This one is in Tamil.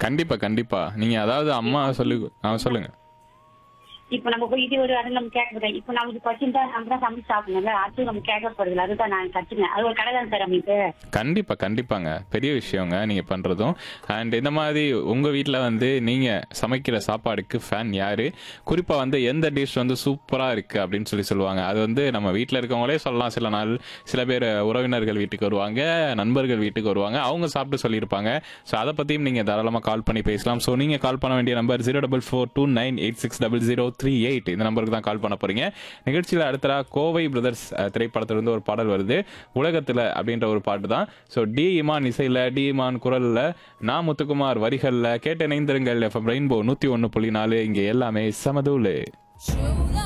கண்டிப்பா கண்டிப்பா நீங்க அதாவது அம்மா சொல்லி ஆ, சொல்லுங்க இப்ப நம்ம போய் இது ஒரு அது நம்ம கேட்கறது இப்ப நமக்கு பசிந்தா நம்ம தான் சமைச்சு சாப்பிடணும்ல அது நம்ம கேட்க போறது அதுதான் நான் கத்துனேன் அது ஒரு கடை தான் சார் அமைப்பு கண்டிப்பா கண்டிப்பாங்க பெரிய விஷயங்க நீங்க பண்றதும் அண்ட் இந்த மாதிரி உங்க வீட்ல வந்து நீங்க சமைக்கிற சாப்பாடுக்கு ஃபேன் யாரு குறிப்பா வந்து எந்த டிஷ் வந்து சூப்பரா இருக்கு அப்படின்னு சொல்லி சொல்லுவாங்க அது வந்து நம்ம வீட்ல இருக்கவங்களே சொல்லலாம் சில நாள் சில பேர் உறவினர்கள் வீட்டுக்கு வருவாங்க நண்பர்கள் வீட்டுக்கு வருவாங்க அவங்க சாப்பிட்டு சொல்லியிருப்பாங்க ஸோ அதை பத்தியும் நீங்க தாராளமா கால் பண்ணி பேசலாம் ஸோ நீங்க கால் பண்ண வேண்டிய number zero double four two nine eight six double zero three eight இந்த நம்பருக்கு தான் கால் பண்ண போறீங்க நிகழ்ச்சியில் அடுத்ததா கோவை பிரதர்ஸ் அஹ், திரைப்படத்திலிருந்து ஒரு பாடல் வருது உலகத்துல அப்படின்ற ஒரு பாட்டு தான் ஸோ டி இமான் இசையில டி இமான் குரல்ல நான் முத்துக்குமார் வரிகள்ல கேட்ட இணைந்திருங்கள் எஃப்எம் ரெயின்போ நூத்தி ஒன்னு புள்ளி நாலு இங்க எல்லாமே சமதூளு True love.